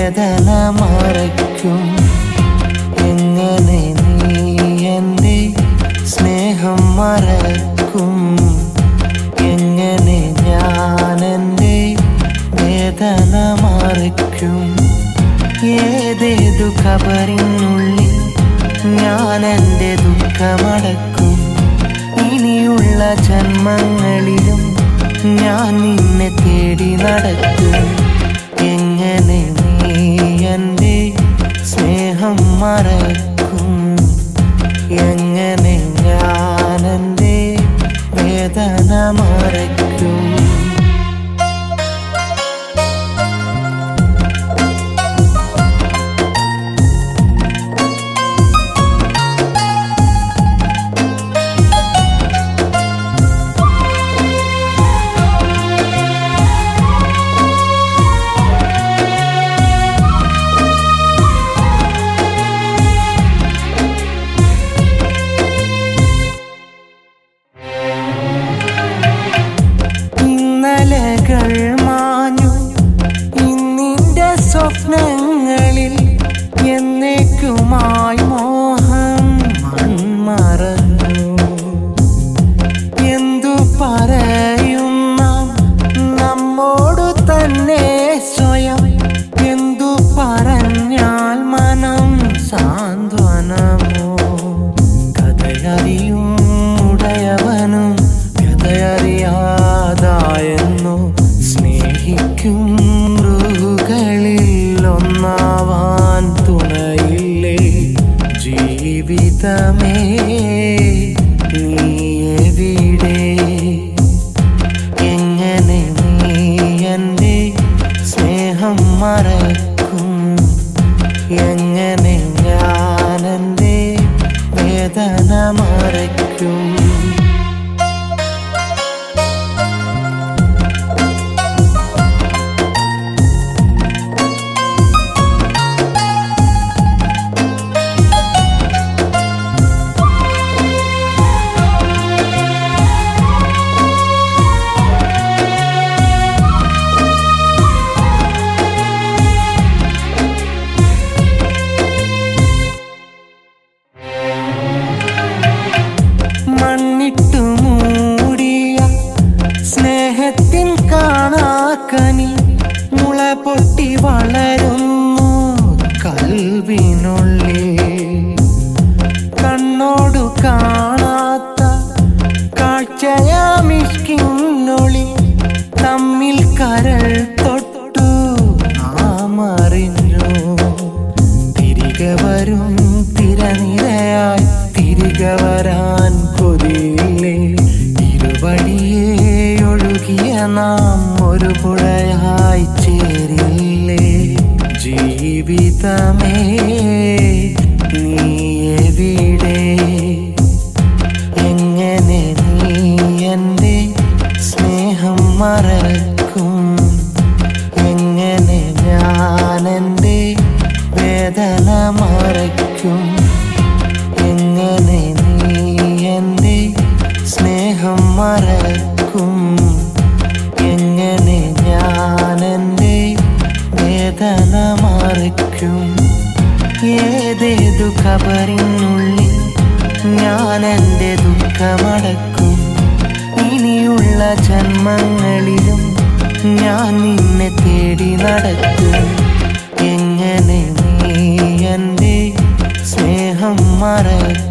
വേദന മറയ്ക്കും എങ്ങനെ നീ എൻ്റെ സ്നേഹം മറക്കും എങ്ങനെ ഞാൻ എൻ്റെ വേദന മറയ്ക്കും ഏതേതു ഖബറിനുള്ളിൽ ഞാൻ എൻ്റെ ദുഃഖമടക്കും ഇനിയുള്ള ജന്മങ്ങളിലും ഞാൻ നിന്നെ തേടി നടക്കും എങ്ങനെ നീ എൻ്റെ സ്നേഹം മറക്കും എങ്ങനെ ഞാൻ എൻ്റെ വേദന മറയ്ക്കും ഇന്നലകൾ മാഞ്ഞു ഇന്നിന്റെ സ്വപ്നങ്ങളിൽ എന്നേക്കുമായി മോഹം മൺമറഞ്ഞു എന്തു പറയും നാം നമ്മോടു തന്നെ സ്വയം എന്തു പറഞ്ഞാൽ മനം സാന്ത്വനമോ കഥയറിയും ഉടയവനും കഥയറിയാതായെന്നു സ്നേഹിക്കും മൃഗങ്ങളിൽ ഒന്നാവാൻ തുണയില്ലേ ജീവിതമേ നീ എവിടെ എങ്ങനെ നീ എൻ്റെ സ്നേഹം മറക്കും എങ്ങനെ ഞാൻ എൻ്റെ വേദന മറയ്ക്കും മണ്ണിട്ടു മൂടിയ സ്നേഹത്തിൻ കാണാക്കനി മുള പൊട്ടി വളരുന്നു കൽവിനുള്ളിൽ കണ്ണോടു കാണാത്ത കാഴ്ചയാമിഷ്കിന്നൊളി തമ്മിൽ കരൾ തൊട്ടു നാം അറിഞ്ഞു തിരികെ വരും തിരനിരയായി തിരികെ വരാൻ കൊതിയില്ലേ ഇരുവഴിയേ ഒഴുകിയ നാം ഒരു പുഴയായി ചേരില്ലേ ജീവിതമേ നീ എവിടെ എങ്ങനെ നീ എൻ്റെ സ്നേഹം മറക്കും എങ്ങനെ ഞാൻ എൻ്റെ വേദന മറയ്ക്കും എങ്ങനെ നീ എൻ്റെ സ്നേഹം മറക്കും എങ്ങനെ ഞാൻ എൻ്റെ വേദന മറയ്ക്കും ഏതേതു ഖബറിനുള്ളിൽ ഞാൻ എൻ്റെ ദുഃഖമടക്കും ഇനിയുള്ള ജന്മങ്ങളിലും ഞാൻ നിന്നെ തേടി നടക്കും എങ്ങനെ നീ എൻ്റെ സ്നേഹം മറക്കും